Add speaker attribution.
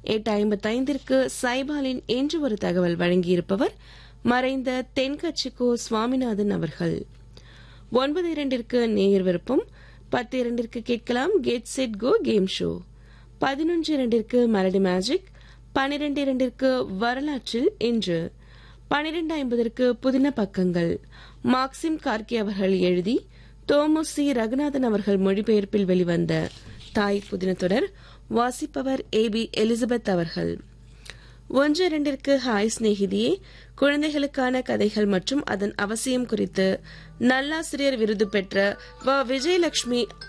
Speaker 1: எட்டு ஐம்பத்தைந்திற்கு சைபாலின் என்று ஒரு தகவல் வழங்கியிருப்பவர் மறைந்த தென்கட்சிக்கோ சுவாமிநாதன் அவர்கள் ஒன்பது இரண்டிற்கு நேயர் விருப்பம் பத்து இரண்டிற்கு கேட்கலாம் get set go game show பதினொன்று இரண்டிற்கு மெலடி மேஜிக் பனிரெண்டு இரண்டிற்கு வரலாற்றில் இன்று பனிரெண்டு ஐம்பதற்கு புதின பக்கங்கள் மார்க்சிம் கார்கி அவர்கள் எழுதி தோமுசி ரகுநாதன் அவர்கள் மொழிபெயர்ப்பில் வெளிவந்த தாய் புதின தொடர் வாசிப்பவர் ஏ பி எலிசபெத் அவர்கள் ஒன்று இரண்டிற்கு ஹாய் சிநேகிதியே குழந்தைகளுக்கான கதைகள் மற்றும் அதன் அவசியம் குறித்து நல்லாசிரியர் விருது பெற்ற வ விஜயலட்சுமி